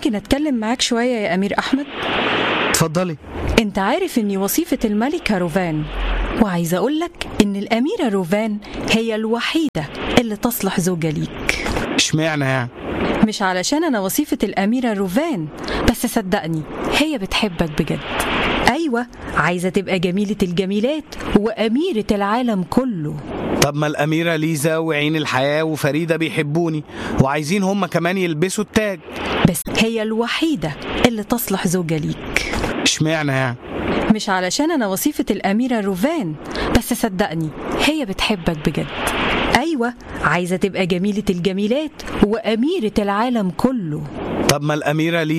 ممكن أتكلم معاك شوية يا أمير أحمد؟ اتفضلي أنت عارف إني وظيفة الملكة روفان وعايزة أقولك إن الأميرة روفان هي الوحيدة اللي تصلح زوجة ليك اشمعنى يعني مش علشان أنا وظيفة الأميرة روفان بس صدقني هي بتحبك بجد أيوة عايزة تبقى جميلة الجميلات وأميرة العالم كله طب ما الأميرة ليزا وعين الحياة وفريدة بيحبوني وعايزين هما كمان يلبسوا التاج بس هي الوحيدة اللي تصلح زوجة ليك اشمعنى يعني مش علشان أنا وظيفة الأميرة روفان بس صدقني هي بتحبك بجد أيوة عايزة تبقى جميلة الجميلات وأميرة العالم كله طب ما الأميرة ليزا